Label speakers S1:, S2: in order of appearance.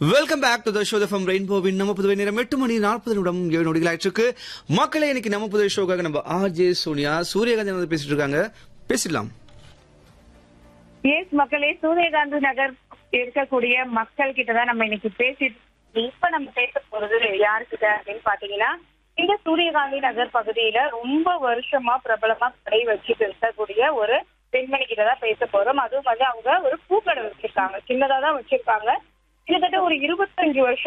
S1: welcome back to the show from ரெயின்போவின் நம்ம புதுவை நேரம் எட்டு மணி நாற்பது நிமிடம் ஏழு நொடிகள் ஆயிடுச்சு மக்களே இன்னைக்கு நம்ம புதுவை ஷோக்காக நம்ம ஆர்ஜே சோனியா சூரியகாந்தி வந்து பேசிட்டு இருக்காங்க பேசிடலாம்
S2: எஸ் மக்களே சூரியகாந்தி நகர் இருக்கக்கூடிய மக்கள் கிட்ட தான் நம்ம இன்னைக்கு பேசிட்டு இப்ப நம்ம பேச போறது யாருக்கிட்ட அப்படின்னு பாத்தீங்கன்னா இந்த சூரியகாந்தி நகர் பகுதியில ரொம்ப வருஷமா பிரபலமா கடை வச்சுட்டு இருக்கக்கூடிய ஒரு பெண்மணி கிட்ட தான் பேச போறோம் அதுவும் வந்து அவங்க ஒரு பூக்கடை வச்சிருக்காங்க சின்னதா தான் வச்சிருக்காங்க கிட்டத்தட்ட ஒரு இருபத்தஞ்சு வருஷம்